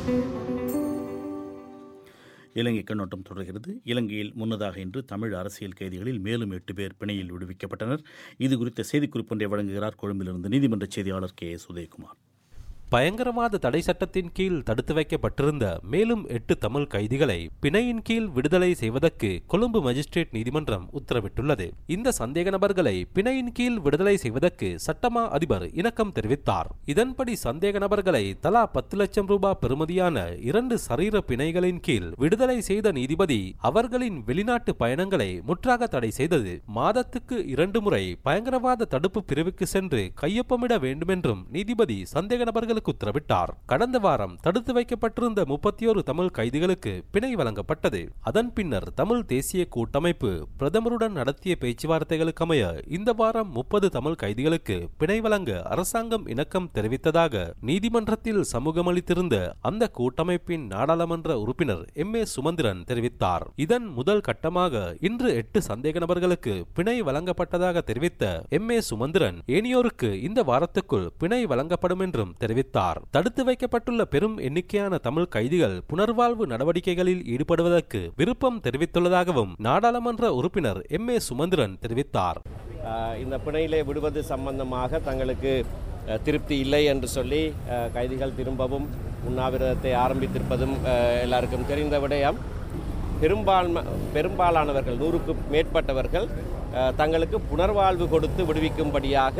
இலங்கை கண்ணோட்டம் தொடர்கிறது இலங்கையில் முன்னதாக இன்று தமிழ் அரசியல் கைதிகளில் மேலும் எட்டு பேர் பிணையில் விடுவிக்கப்பட்டனர் இது குறித்த செய்திக்குறிப்பொன்றை வழங்குகிறார் கொழும்பிலிருந்து நீதிமன்ற செய்தியாளர் கே எஸ் உதயகுமார் பயங்கரவாத தடை சட்டத்தின் கீழ் தடுத்து வைக்கப்பட்டிருந்த மேலும் எட்டு தமிழ் கைதிகளை பிணையின் கீழ் விடுதலை செய்வதற்கு கொழும்பு மஜிஸ்ட்ரேட் நீதிமன்றம் உத்தரவிட்டுள்ளது இந்த சந்தேக நபர்களை பிணையின் கீழ் விடுதலை செய்வதற்கு சட்டமா அதிபர் இணக்கம் தெரிவித்தார் இதன்படி சந்தேக நபர்களை தலா பத்து லட்சம் ரூபாய் பெறுமதியான இரண்டு சரீர பிணைகளின் கீழ் விடுதலை செய்த நீதிபதி அவர்களின் வெளிநாட்டு பயணங்களை முற்றாக தடை செய்தது மாதத்துக்கு இரண்டு முறை பயங்கரவாத தடுப்பு பிரிவுக்கு சென்று கையொப்பமிட வேண்டுமென்றும் நீதிபதி சந்தேக நபர்களுக்கு உத்தரவிட்டார் கடந்த வாரம் தடுத்து வைக்கப்பட்டிருந்த முப்பத்தி ஒரு தமிழ் கைதிகளுக்கு பிணை வழங்கப்பட்டது அதன் பின்னர் தமிழ் தேசிய கூட்டமைப்பு பிரதமருடன் நடத்திய பேச்சுவார்த்தைகளுக்கு அமைய இந்த வாரம் முப்பது தமிழ் கைதிகளுக்கு பிணை வழங்க அரசாங்கம் இணக்கம் தெரிவித்ததாக நீதிமன்றத்தில் சமூகமளித்திருந்த அந்த கூட்டமைப்பின் நாடாளுமன்ற உறுப்பினர் எம் ஏ சுமந்திரன் தெரிவித்தார் இதன் முதல் கட்டமாக இன்று எட்டு சந்தேக நபர்களுக்கு பிணை வழங்கப்பட்டதாக தெரிவித்த எம் ஏ சுமந்திரன் ஏனியோருக்கு இந்த வாரத்துக்குள் பிணை வழங்கப்படும் என்றும் தெரிவித்தார் தடுத்து வைக்கப்பட்டுள்ள பெரும் எண்ணிக்கையான தமிழ் கைதிகள் புனர்வாழ்வு நடவடிக்கைகளில் ஈடுபடுவதற்கு விருப்பம் தெரிவித்துள்ளதாகவும் நாடாளுமன்ற உறுப்பினர் எம் ஏ சுமந்திரன் தெரிவித்தார் ஆஹ் இந்த பிணையிலே விடுவது சம்பந்தமாக தங்களுக்கு அஹ், திருப்தி இல்லை என்று சொல்லி அஹ், கைதிகள் திரும்பவும் உண்ணாவிரதத்தை ஆரம்பித்திருப்பதும் அஹ், எல்லாருக்கும் தெரிந்த விடயம் பெரும்பான்மை பெரும்பாலானவர்கள் நூறுக்கு மேற்பட்டவர்கள் அஹ், தங்களுக்கு புனர்வாழ்வு கொடுத்து விடுவிக்கும்படியாக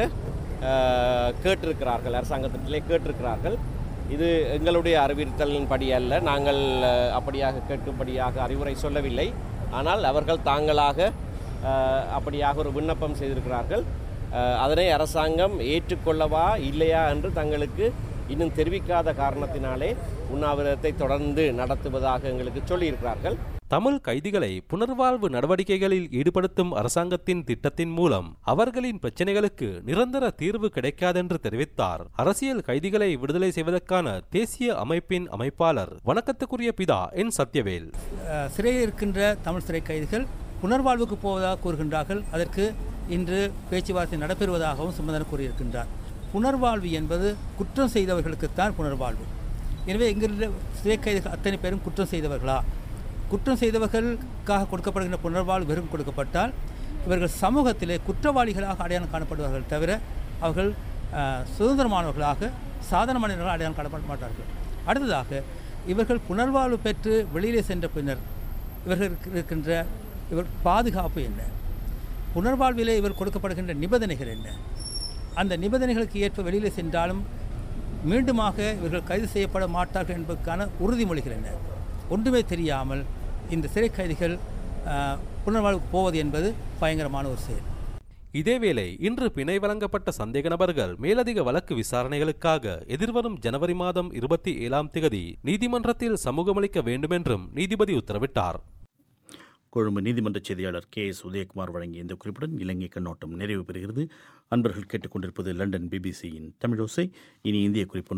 அஹ், கேட்டிருக்கிறார்கள் அரசாங்கத்திலே கேட்டிருக்கிறார்கள் இது எங்களுடைய அறிவுறுத்தலின்படி அல்ல நாங்கள் அஹ், அப்படியாக கேட்கும்படியாக அறிவுரை சொல்லவில்லை ஆனால் அவர்கள் தாங்களாக அஹ், அப்படியாக ஒரு விண்ணப்பம் செய்திருக்கிறார்கள் அஹ், அதனை அரசாங்கம் ஏற்றுக்கொள்ளவா இல்லையா என்று தங்களுக்கு இன்னும் தெரிவிக்காத காரணத்தினாலே உண்ணாவிரதத்தை தொடர்ந்து நடத்துவதாக எங்களுக்கு சொல்லியிருக்கிறார்கள் தமிழ் கைதிகளை புனர்வாழ்வு நடவடிக்கைகளில் ஈடுபடுத்தும் அரசாங்கத்தின் திட்டத்தின் மூலம் அவர்களின் பிரச்சனைகளுக்கு நிரந்தர தீர்வு கிடைக்காதென்று தெரிவித்தார் அரசியல் கைதிகளை விடுதலை செய்வதற்கான தேசிய அமைப்பின் அமைப்பாளர் வணக்கத்துக்குரிய பிதா என் சத்யவேல் அஹ், சிறையில் இருக்கின்ற தமிழ் சிறை கைதிகள் புனர்வாழ்வுக்கு போவதாக கூறுகின்றார்கள் அதற்கு இன்று பேச்சுவார்த்தை நடைபெறுவதாகவும் சுமந்தன் கூறியிருக்கின்றார் புனர்வாழ்வு என்பது குற்றம் செய்தவர்களுக்குத்தான் புனர்வாழ்வு எனவே இங்கிருந்த சிறை கைதிகள் அத்தனை பேரும் குற்றம் செய்தவர்களா குற்றம் செய்தவர்களுக்காக கொடுக்கப்படுகின்ற புனர்வாழ்வு வெறும் கொடுக்கப்பட்டால் இவர்கள் சமூகத்திலே குற்றவாளிகளாக அடையாளம் காணப்படுவார்கள் தவிர அவர்கள் அஹ், சுதந்திரமானவர்களாக சாதாரண மனிதர்களாக அடையாளம் காணப்பட மாட்டார்கள் அடுத்ததாக இவர்கள் புனர்வாழ்வு பெற்று வெளியிலே சென்ற பின்னர் இவர்களுக்கு இருக்கின்ற இவர் பாதுகாப்பு என்ன புனர்வாழ்விலே இவர் கொடுக்கப்படுகின்ற நிபந்தனைகள் என்ன அந்த நிபந்தனைகளுக்கு ஏற்ப வெளியிலே சென்றாலும் மீண்டுமாக இவர்கள் கைது செய்யப்பட மாட்டார்கள் என்பதற்கான உறுதிமொழிகள் என்ன ஒன்றுமே தெரியாமல் இந்த சிறை கைதிகள் அஹ், புனர்வாழ்வுக்கு போவது என்பது பயங்கரமான ஒரு செயல் இதேவேளை இன்று பிணை வழங்கப்பட்ட சந்தேக நபர்கள் மேலதிக வழக்கு விசாரணைகளுக்காக எதிர்வரும் ஜனவரி மாதம் இருபத்தி ஏழாம் திகதி நீதிமன்றத்தில் சமூகமளிக்க வேண்டுமென்றும் நீதிபதி உத்தரவிட்டார் கொழும்பு நீதிமன்ற செய்தியாளர் கே எஸ் உதயகுமார் வழங்கிய இந்த குறிப்புடன் இலங்கை கண்ணோட்டம் நிறைவு பெறுகிறது அன்பர்கள் கேட்டுக்கொண்டிருப்பது லண்டன் பிபிசியின் தமிழோசை இனி இந்திய குறிப்பொன்று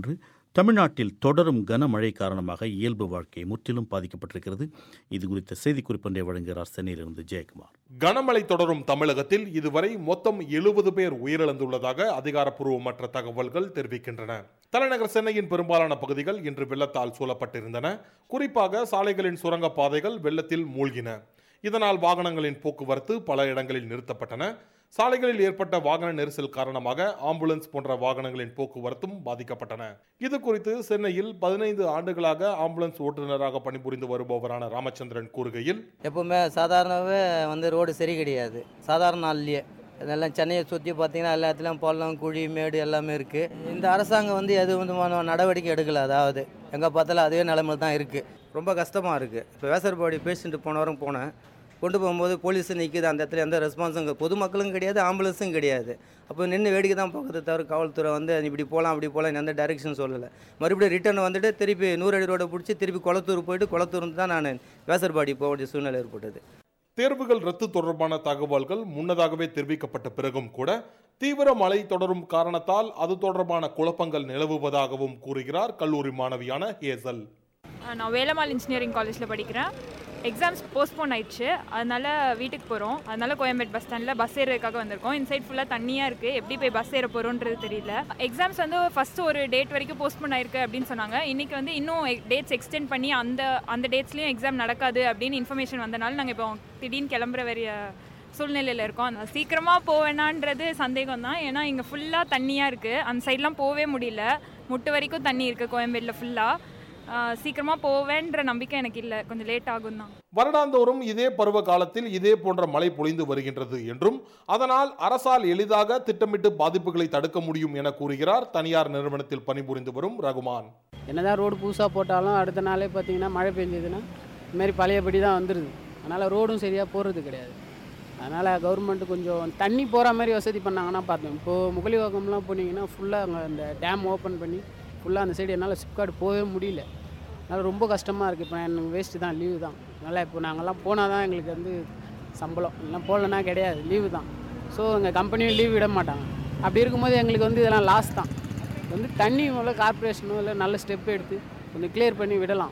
தமிழ்நாட்டில் தொடரும் கனமழை காரணமாக இயல்பு வாழ்க்கை முற்றிலும் பாதிக்கப்பட்டிருக்கிறது இது குறித்த செய்திக்குறிப்பொன்றை வழங்குகிறார் சென்னையிலிருந்து ஜெயக்குமார் கனமழை தொடரும் தமிழகத்தில் இதுவரை மொத்தம் எழுபது பேர் உயிரிழந்துள்ளதாக அதிகாரப்பூர்வமற்ற தகவல்கள் தெரிவிக்கின்றன தலைநகர் சென்னையின் பெரும்பாலான பகுதிகள் இன்று வெள்ளத்தால் சூழப்பட்டிருந்தன குறிப்பாக சாலைகளின் சுரங்க பாதைகள் வெள்ளத்தில் மூழ்கின இதனால் வாகனங்களின் போக்குவரத்து பல இடங்களில் நிறுத்தப்பட்டன சாலைகளில் ஏற்பட்ட வாகன நெரிசல் காரணமாக ஆம்புலன்ஸ் போன்ற வாகனங்களின் போக்குவரத்தும் பாதிக்கப்பட்டன இது குறித்து சென்னையில் பதினைந்து ஆண்டுகளாக ஆம்புலன்ஸ் ஓட்டுநராக பணிபுரிந்து வருபவரான ராமச்சந்திரன் கூறுகையில் எப்பவுமே சாதாரணவே வந்து ரோடு சரி கிடையாது சாதாரண நாள்லயே இதெல்லாம் சென்னையை சுற்றி பார்த்தீங்கன்னா எல்லா இடத்துலையும் பள்ளம் குழி மேடு எல்லாமே இருக்குது இந்த அரசாங்கம் வந்து எது விதமான நடவடிக்கை எடுக்கல அதாவது எங்கே பார்த்தாலும் அதே நிலைமையில் தான் இருக்குது ரொம்ப கஷ்டமாக இருக்குது இப்போ வேசர்பாடி பேஷண்ட்டு போன வாரம் போனேன் கொண்டு போகும்போது போலீஸு நிற்கிது அந்த இடத்துல எந்த ரெஸ்பான்ஸும் இங்க- பொதுமக்களும் கிடையாது ஆம்புலன்ஸும் கிடையாது அப்போ நின்று வேடிக்கை தான் பார்க்குறது தவிர காவல்துறை வந்து இப்படி போகலாம் அப்படி போகலாம் எந்த டைரெக்ஷன் சொல்லலை மறுபடியும் ரிட்டர்ன் வந்துட்டு திருப்பி நூறடி ரோடை பிடிச்சி திருப்பி குளத்தூர் போயிட்டு குளத்தூர் தான் நான் வேசர்பாடி போக வேண்டிய சூழ்நிலை ஏற்பட்டது தேர்வுகள் ரத்து தொடர்பான தகவல்கள் முன்னதாகவே தெரிவிக்கப்பட்ட பிறகும் கூட தீவிர மழை தொடரும் காரணத்தால் அது தொடர்பான குழப்பங்கள் நிலவுவதாகவும் கூறுகிறார் கல்லூரி மாணவியான ஹேசல் நான் வேலம்மாள் இன்ஜினியரிங் காலேஜில் படிக்கிறேன் எக்ஸாம்ஸ் போஸ்ட்போன் ஆயிடுச்சு அதனால வீட்டுக்கு போகிறோம் அதனால கோயம்பேட் பஸ் ஸ்டாண்டில் பஸ் ஏறதுக்காக வந்திருக்கோம் இந்த சைட் ஃபுல்லாக தண்ணியாக இருக்குது எப்படி போய் பஸ் ஏற போகிறோன்றது தெரியல எக்ஸாம்ஸ் வந்து ஃபஸ்ட்டு ஒரு டேட் வரைக்கும் போஸ்ட்போன் ஆயிருக்கு அப்படின்னு சொன்னாங்க இன்றைக்கி வந்து இன்னும் டேட்ஸ் எக்ஸ்டெண்ட் பண்ணி அந்த அந்த டேட்ஸ்லேயும் எக்ஸாம் நடக்காது அப்படின்னு இன்ஃபர்மேஷன் வந்தனால நாங்கள் இப்போ திடீர்னு கிளம்புற வேறிய சூழ்நிலையில் இருக்கோம் அந்த சீக்கிரமாக போவேணான்றது சந்தேகம் தான் ஏன்னா இங்கே ஃபுல்லாக தண்ணியாக இருக்குது அந்த சைட்லாம் போகவே முடியல முட்டு வரைக்கும் தண்ணி இருக்குது கோயம்பேட்டில் ஃபுல்லாக சீக்கிரமாக போவேன்ற நம்பிக்கை எனக்கு இல்லை கொஞ்சம் லேட் ஆகும் தான் வருடாந்தோறும் இதே பருவ காலத்தில் இதே போன்ற மழை பொழிந்து வருகின்றது என்றும் அதனால் அரசால் எளிதாக திட்டமிட்டு பாதிப்புகளை தடுக்க முடியும் என கூறுகிறார் தனியார் நிறுவனத்தில் பணிபுரிந்து வரும் ரகுமான் என்னதான் ரோடு புதுசாக போட்டாலும் அடுத்த நாளே பார்த்தீங்கன்னா மழை பெஞ்சதுன்னா இதுமாரி பழையபடி தான் வந்துடுது அதனால் ரோடும் சரியாக போகிறது கிடையாது அதனால் கவர்மெண்ட் கொஞ்சம் தண்ணி போகிற மாதிரி வசதி பண்ணாங்கன்னா பார்த்தோம் இப்போது முகலிவாக்கம்லாம் போனீங்கன்னா ஃபுல்லாக அங்கே அந்த டேம் ஓப்பன் பண்ணி ஃபுல்லாக அந்த சைடு என்னால் சிப்கார்டு போகவே முடியல அதனால் ரொம்ப கஷ்டமாக இருக்குது இப்போ எனக்கு வேஸ்ட்டு தான் லீவு தான் அதனால் இப்போ நாங்கள்லாம் போனால் தான் எங்களுக்கு வந்து சம்பளம் இல்லைனா போகலன்னா கிடையாது லீவு தான் ஸோ எங்கள் கம்பெனியும் லீவ் விட மாட்டாங்க அப்படி இருக்கும்போது எங்களுக்கு வந்து இதெல்லாம் லாஸ் தான் இது வந்து தண்ணி முதல்ல கார்ப்பரேஷனோ இல்லை நல்ல ஸ்டெப் எடுத்து கொஞ்சம் கிளியர் பண்ணி விடலாம்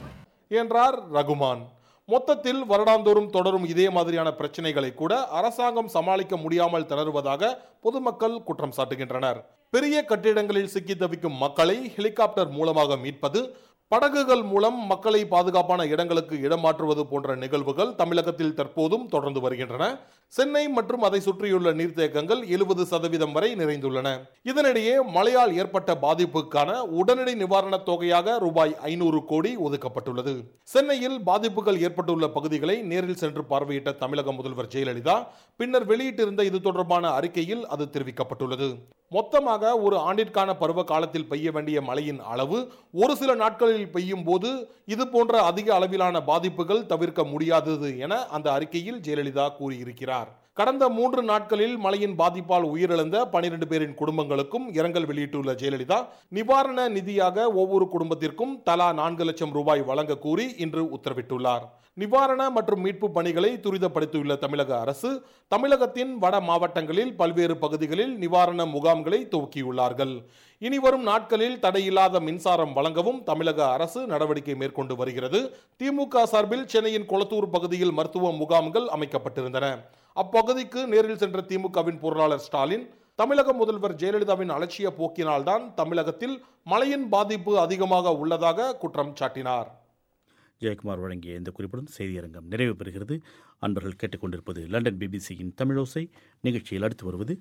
என்றார் ரகுமான் மொத்தத்தில் வருடாந்தோறும் தொடரும் இதே மாதிரியான பிரச்சனைகளை கூட அரசாங்கம் சமாளிக்க முடியாமல் திணறுவதாக பொதுமக்கள் குற்றம் சாட்டுகின்றனர் பெரிய கட்டிடங்களில் சிக்கி தவிக்கும் மக்களை ஹெலிகாப்டர் மூலமாக மீட்பது படகுகள் மூலம் மக்களை பாதுகாப்பான இடங்களுக்கு இடமாற்றுவது போன்ற நிகழ்வுகள் தமிழகத்தில் தற்போதும் தொடர்ந்து வருகின்றன சென்னை மற்றும் அதை சுற்றியுள்ள நீர்த்தேக்கங்கள் எழுபது சதவீதம் வரை நிறைந்துள்ளன இதனிடையே மழையால் ஏற்பட்ட பாதிப்புக்கான உடனடி நிவாரணத் தொகையாக ரூபாய் ஐநூறு கோடி ஒதுக்கப்பட்டுள்ளது சென்னையில் பாதிப்புகள் ஏற்பட்டுள்ள பகுதிகளை நேரில் சென்று பார்வையிட்ட தமிழக முதல்வர் ஜெயலலிதா பின்னர் வெளியிட்டிருந்த இது தொடர்பான அறிக்கையில் அது தெரிவிக்கப்பட்டுள்ளது மொத்தமாக ஒரு ஆண்டிற்கான பருவ காலத்தில் பெய்ய வேண்டிய மழையின் அளவு ஒரு சில நாட்களில் பெய்யும் போது இது போன்ற அதிக அளவிலான பாதிப்புகள் தவிர்க்க முடியாதது என அந்த அறிக்கையில் ஜெயலலிதா கூறியிருக்கிறார் கடந்த மூன்று நாட்களில் மழையின் பாதிப்பால் உயிரிழந்த பனிரெண்டு பேரின் குடும்பங்களுக்கும் இரங்கல் வெளியிட்டுள்ள ஜெயலலிதா நிவாரண நிதியாக ஒவ்வொரு குடும்பத்திற்கும் தலா நான்கு லட்சம் ரூபாய் வழங்க கூறி இன்று உத்தரவிட்டுள்ளார் நிவாரண மற்றும் மீட்பு பணிகளை துரிதப்படுத்தியுள்ள தமிழக அரசு தமிழகத்தின் வட மாவட்டங்களில் பல்வேறு பகுதிகளில் நிவாரண முகாம்களை துவக்கியுள்ளார்கள் இனிவரும் நாட்களில் தடையில்லாத மின்சாரம் வழங்கவும் தமிழக அரசு நடவடிக்கை மேற்கொண்டு வருகிறது திமுக சார்பில் சென்னையின் கொளத்தூர் பகுதியில் மருத்துவ முகாம்கள் அமைக்கப்பட்டிருந்தன அப்பகுதிக்கு நேரில் சென்ற திமுகவின் பொருளாளர் ஸ்டாலின் தமிழக முதல்வர் ஜெயலலிதாவின் அலட்சிய போக்கினால்தான் தமிழகத்தில் மழையின் பாதிப்பு அதிகமாக உள்ளதாக குற்றம் சாட்டினார் ஜெயக்குமார் வழங்கிய இந்த குறிப்புடன் செய்தியரங்கம் நிறைவு பெறுகிறது அன்பர்கள் கேட்டுக்கொண்டிருப்பது லண்டன் பிபிசியின் தமிழோசை நிகழ்ச்சியில் அடுத்து வருவது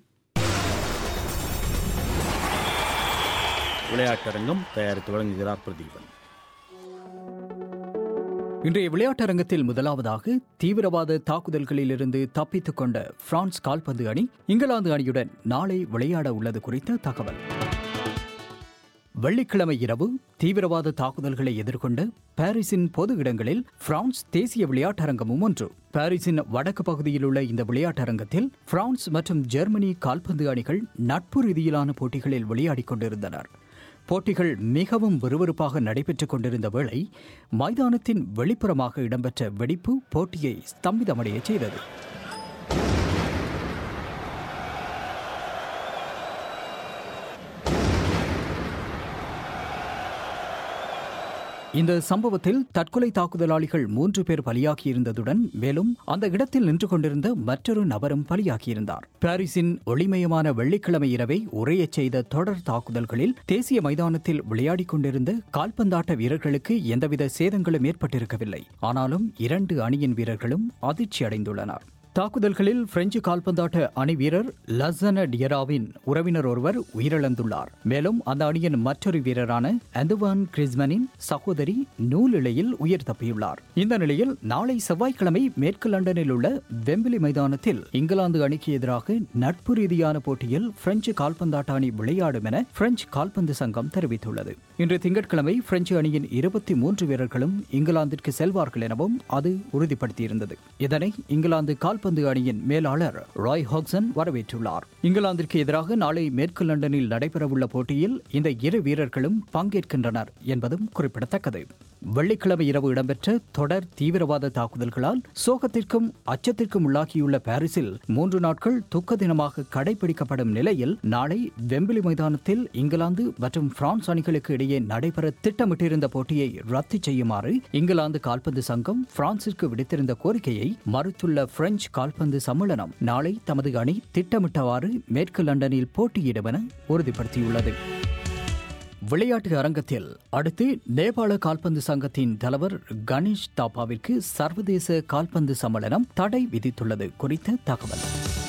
விளையாட்டரங்கம் தயாரித்து வழங்குகிறார் பிரதீபன் இன்றைய விளையாட்டரங்கத்தில் முதலாவதாக தீவிரவாத தாக்குதல்களிலிருந்து தப்பித்துக் கொண்ட பிரான்ஸ் கால்பந்து அணி இங்கிலாந்து அணியுடன் நாளை விளையாட உள்ளது குறித்த தகவல் வெள்ளிக்கிழமை இரவு தீவிரவாத தாக்குதல்களை எதிர்கொண்ட பாரிஸின் பொது இடங்களில் பிரான்ஸ் தேசிய விளையாட்டரங்கமும் ஒன்று பாரிஸின் வடக்கு பகுதியில் உள்ள இந்த விளையாட்டரங்கத்தில் பிரான்ஸ் மற்றும் ஜெர்மனி கால்பந்து அணிகள் நட்பு ரீதியிலான போட்டிகளில் விளையாடிக் கொண்டிருந்தனர் போட்டிகள் மிகவும் விறுவிறுப்பாக நடைபெற்றுக் கொண்டிருந்த வேளை மைதானத்தின் வெளிப்புறமாக இடம்பெற்ற வெடிப்பு போட்டியை ஸ்தம்பிதமடைய செய்தது இந்த சம்பவத்தில் தற்கொலை தாக்குதலாளிகள் மூன்று பேர் பலியாகியிருந்ததுடன் மேலும் அந்த இடத்தில் நின்று கொண்டிருந்த மற்றொரு நபரும் பலியாகியிருந்தார் பாரிஸின் ஒளிமயமான வெள்ளிக்கிழமை இரவை உரையச் செய்த தொடர் தாக்குதல்களில் தேசிய மைதானத்தில் விளையாடிக் கொண்டிருந்த கால்பந்தாட்ட வீரர்களுக்கு எந்தவித சேதங்களும் ஏற்பட்டிருக்கவில்லை ஆனாலும் இரண்டு அணியின் வீரர்களும் அதிர்ச்சி அடைந்துள்ளனர் தாக்குதல்களில் பிரெஞ்சு கால்பந்தாட்ட அணி வீரர் லசன டியராவின் உறவினர் ஒருவர் உயிரிழந்துள்ளார் மேலும் அந்த அணியின் மற்றொரு வீரரான அந்துவான் கிரிஸ்மனின் சகோதரி நூலிழையில் உயிர் தப்பியுள்ளார் இந்த நிலையில் நாளை செவ்வாய்க்கிழமை மேற்கு லண்டனில் உள்ள வெம்பிலி மைதானத்தில் இங்கிலாந்து அணிக்கு எதிராக நட்பு ரீதியான போட்டியில் பிரெஞ்சு கால்பந்தாட்ட அணி விளையாடும் என பிரெஞ்சு கால்பந்து சங்கம் தெரிவித்துள்ளது இன்று திங்கட்கிழமை பிரெஞ்சு அணியின் இருபத்தி மூன்று வீரர்களும் இங்கிலாந்திற்கு செல்வார்கள் எனவும் அது உறுதிப்படுத்தியிருந்தது இதனை இங்கிலாந்து கால் கால்பந்து அணியின் மேலாளர் ராய் ஹாக்சன் வரவேற்றுள்ளார் இங்கிலாந்திற்கு எதிராக நாளை மேற்கு லண்டனில் நடைபெறவுள்ள போட்டியில் இந்த இரு வீரர்களும் பங்கேற்கின்றனர் என்பதும் குறிப்பிடத்தக்கது வெள்ளிக்கிழமை இரவு இடம்பெற்ற தொடர் தீவிரவாத தாக்குதல்களால் சோகத்திற்கும் அச்சத்திற்கும் உள்ளாகியுள்ள பாரிஸில் மூன்று நாட்கள் துக்க தினமாக கடைபிடிக்கப்படும் நிலையில் நாளை வெம்பிலி மைதானத்தில் இங்கிலாந்து மற்றும் பிரான்ஸ் அணிகளுக்கு இடையே நடைபெற திட்டமிட்டிருந்த போட்டியை ரத்து செய்யுமாறு இங்கிலாந்து கால்பந்து சங்கம் பிரான்சிற்கு விடுத்திருந்த கோரிக்கையை மறுத்துள்ள பிரெஞ்சு கால்பந்து சம்மேளனம் நாளை தமது அணி திட்டமிட்டவாறு மேற்கு லண்டனில் போட்டியிடும் என உறுதிப்படுத்தியுள்ளது விளையாட்டு அரங்கத்தில் அடுத்து நேபாள கால்பந்து சங்கத்தின் தலைவர் கணேஷ் தாப்பாவிற்கு சர்வதேச கால்பந்து சம்மேளனம் தடை விதித்துள்ளது குறித்த தகவல்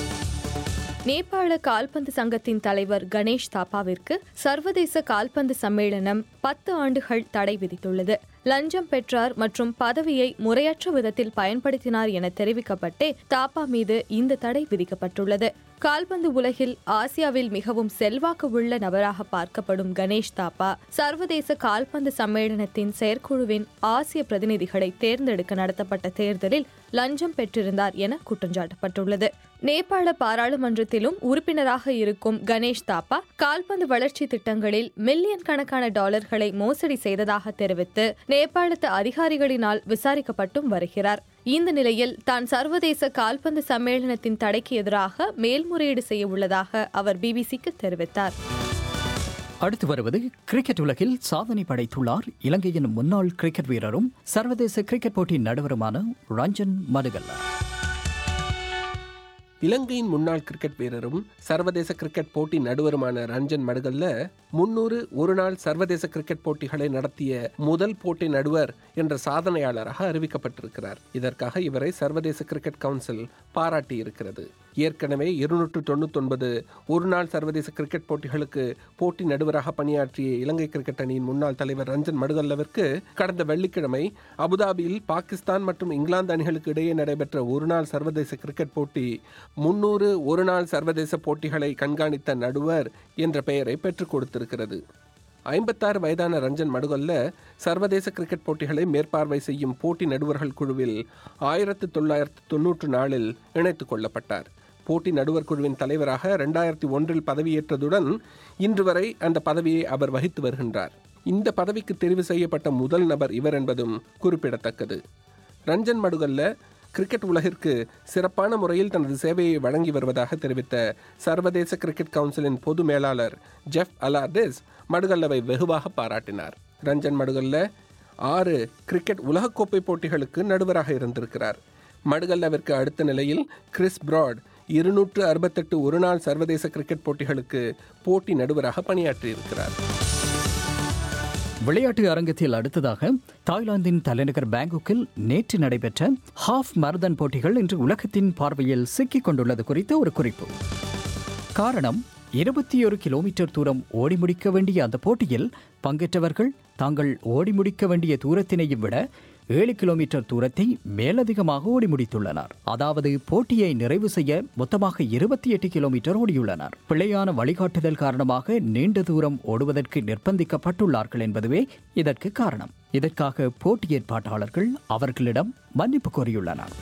நேபாள கால்பந்து சங்கத்தின் தலைவர் கணேஷ் தாப்பாவிற்கு சர்வதேச கால்பந்து சம்மேளனம் பத்து ஆண்டுகள் தடை விதித்துள்ளது லஞ்சம் பெற்றார் மற்றும் பதவியை முறையற்ற விதத்தில் பயன்படுத்தினார் என தெரிவிக்கப்பட்டே தாப்பா மீது இந்த தடை விதிக்கப்பட்டுள்ளது கால்பந்து உலகில் ஆசியாவில் மிகவும் செல்வாக்கு உள்ள நபராக பார்க்கப்படும் கணேஷ் தாப்பா சர்வதேச கால்பந்து சம்மேளனத்தின் செயற்குழுவின் ஆசிய பிரதிநிதிகளை தேர்ந்தெடுக்க நடத்தப்பட்ட தேர்தலில் லஞ்சம் பெற்றிருந்தார் என குற்றஞ்சாட்டப்பட்டுள்ளது நேபாள பாராளுமன்றத்திலும் உறுப்பினராக இருக்கும் கணேஷ் தாப்பா கால்பந்து வளர்ச்சி திட்டங்களில் மில்லியன் கணக்கான டாலர்களை மோசடி செய்ததாக தெரிவித்து நேபாளத்து அதிகாரிகளினால் விசாரிக்கப்பட்டும் வருகிறார் இந்த நிலையில் தான் சர்வதேச கால்பந்து சம்மேளனத்தின் தடைக்கு எதிராக மேல்முறையீடு செய்ய உள்ளதாக அவர் பிபிசிக்கு தெரிவித்தார் அடுத்து வருவது கிரிக்கெட் உலகில் சாதனை படைத்துள்ளார் இலங்கையின் முன்னாள் கிரிக்கெட் வீரரும் சர்வதேச கிரிக்கெட் போட்டி நடுவருமான ரஞ்சன் மடுகல்லா இலங்கையின் முன்னாள் கிரிக்கெட் வீரரும் சர்வதேச கிரிக்கெட் போட்டி நடுவருமான ரஞ்சன் மடுகல்ல முன்னூறு ஒருநாள் சர்வதேச கிரிக்கெட் போட்டிகளை நடத்திய முதல் போட்டி நடுவர் என்ற சாதனையாளராக அறிவிக்கப்பட்டிருக்கிறார் இதற்காக இவரை சர்வதேச கிரிக்கெட் கவுன்சில் பாராட்டி இருக்கிறது ஏற்கனவே இருநூற்று தொண்ணூத்தொன்பது ஒருநாள் சர்வதேச கிரிக்கெட் போட்டிகளுக்கு போட்டி நடுவராக பணியாற்றிய இலங்கை கிரிக்கெட் அணியின் முன்னாள் தலைவர் ரஞ்சன் மடுகல்லவிற்கு கடந்த வெள்ளிக்கிழமை அபுதாபியில் பாகிஸ்தான் மற்றும் இங்கிலாந்து அணிகளுக்கு இடையே நடைபெற்ற ஒருநாள் சர்வதேச கிரிக்கெட் போட்டி முன்னூறு ஒருநாள் சர்வதேச போட்டிகளை கண்காணித்த நடுவர் என்ற பெயரை பெற்றுக் கொடுத்திருக்கிறது ஐம்பத்தாறு வயதான ரஞ்சன் மடுகல்ல சர்வதேச கிரிக்கெட் போட்டிகளை மேற்பார்வை செய்யும் போட்டி நடுவர்கள் குழுவில் ஆயிரத்து தொள்ளாயிரத்து தொன்னூற்று நாலில் இணைத்துக் கொள்ளப்பட்டார் போட்டி நடுவர் குழுவின் தலைவராக ரெண்டாயிரத்தி ஒன்றில் பதவியேற்றதுடன் இன்று வரை அந்த பதவியை அவர் வகித்து வருகின்றார் இந்த பதவிக்கு தெரிவு செய்யப்பட்ட முதல் நபர் இவர் என்பதும் குறிப்பிடத்தக்கது ரஞ்சன் மடுகல்ல கிரிக்கெட் உலகிற்கு சிறப்பான முறையில் தனது சேவையை வழங்கி வருவதாக தெரிவித்த சர்வதேச கிரிக்கெட் கவுன்சிலின் பொது மேலாளர் ஜெஃப் அலார்டெஸ் மடுகல்லவை வெகுவாக பாராட்டினார் ரஞ்சன் மடுகல்ல ஆறு கிரிக்கெட் உலகக்கோப்பை போட்டிகளுக்கு நடுவராக இருந்திருக்கிறார் மடுகல்லவிற்கு அடுத்த நிலையில் கிறிஸ் பிராட் இருநூற்று அறுபத்தெட்டு ஒருநாள் சர்வதேச கிரிக்கெட் போட்டிகளுக்கு போட்டி நடுவராக பணியாற்றியிருக்கிறார் விளையாட்டு அரங்கத்தில் அடுத்ததாக தாய்லாந்தின் தலைநகர் பேங்காக்கில் நேற்று நடைபெற்ற ஹாஃப் மரதன் போட்டிகள் இன்று உலகத்தின் பார்வையில் சிக்கிக் கொண்டுள்ளது குறித்த ஒரு குறிப்பு காரணம் இருபத்தி ஒரு கிலோமீட்டர் தூரம் ஓடி முடிக்க வேண்டிய அந்த போட்டியில் பங்கேற்றவர்கள் தாங்கள் ஓடி முடிக்க வேண்டிய தூரத்தினையும் விட ஏழு கிலோமீட்டர் தூரத்தை மேலதிகமாக ஓடி முடித்துள்ளனர் அதாவது போட்டியை நிறைவு செய்ய மொத்தமாக இருபத்தி எட்டு கிலோமீட்டர் ஓடியுள்ளனர் பிழையான வழிகாட்டுதல் காரணமாக நீண்ட தூரம் ஓடுவதற்கு நிர்பந்திக்கப்பட்டுள்ளார்கள் என்பதுவே இதற்கு காரணம் இதற்காக போட்டி ஏற்பாட்டாளர்கள் அவர்களிடம் மன்னிப்பு கோரியுள்ளனர்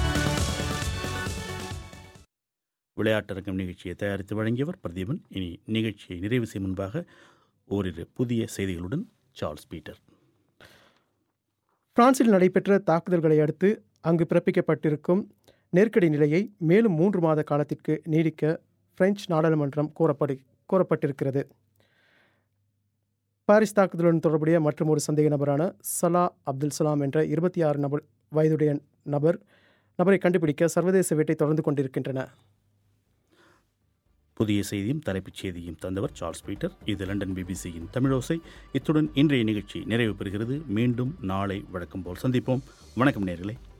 விளையாட்டரங்கம் நிகழ்ச்சியை தயாரித்து வழங்கியவர் பிரதீபன் இனி நிகழ்ச்சியை நிறைவு செய்யும் முன்பாக ஓரிரு புதிய செய்திகளுடன் சார்ல்ஸ் பீட்டர் பிரான்சில் நடைபெற்ற தாக்குதல்களை அடுத்து அங்கு பிறப்பிக்கப்பட்டிருக்கும் நெருக்கடி நிலையை மேலும் மூன்று மாத காலத்திற்கு நீடிக்க பிரெஞ்சு நாடாளுமன்றம் கோரப்படு கோரப்பட்டிருக்கிறது பாரிஸ் தாக்குதலுடன் தொடர்புடைய மற்றும் ஒரு சந்தேக நபரான சலா அப்துல் சலாம் என்ற இருபத்தி ஆறு நபர் வயதுடைய நபர் நபரை கண்டுபிடிக்க சர்வதேச வேட்டை தொடர்ந்து கொண்டிருக்கின்றன புதிய செய்தியும் தலைப்புச் செய்தியும் தந்தவர் சார்ல்ஸ் பீட்டர் இது லண்டன் பிபிசியின் தமிழோசை இத்துடன் இன்றைய நிகழ்ச்சி நிறைவு பெறுகிறது மீண்டும் நாளை வழக்கம் போல் சந்திப்போம் வணக்கம் நேர்களே